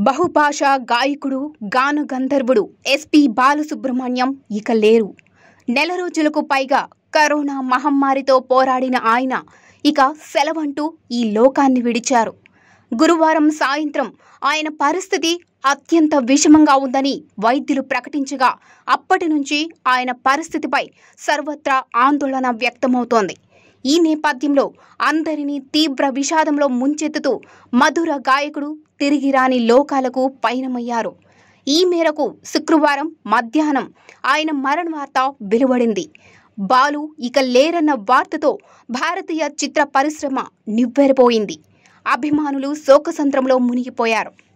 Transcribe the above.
బహుభాషా గాయకుడు గాన గంధర్వుడు ఎస్పి బాలసుబ్రహ్మణ్యం ఇక లేరు నెల రోజులకు పైగా కరోనా మహమ్మారితో పోరాడిన ఆయన ఇక సెలవంటూ ఈ లోకాన్ని విడిచారు గురువారం సాయంత్రం ఆయన పరిస్థితి అత్యంత విషమంగా ఉందని వైద్యులు ప్రకటించగా అప్పటి నుంచి ఆయన పరిస్థితిపై సర్వత్రా ఆందోళన వ్యక్తమవుతోంది ఈ నేపథ్యంలో అందరినీ తీవ్ర విషాదంలో ముంచెత్తుతూ మధుర గాయకుడు తిరిగి రాని లోకాలకు పయనమయ్యారు ఈ మేరకు శుక్రవారం మధ్యాహ్నం ఆయన మరణ వార్త వెలువడింది బాలు ఇక లేరన్న వార్తతో భారతీయ చిత్ర పరిశ్రమ నివ్వెరపోయింది అభిమానులు శోకసంద్రంలో మునిగిపోయారు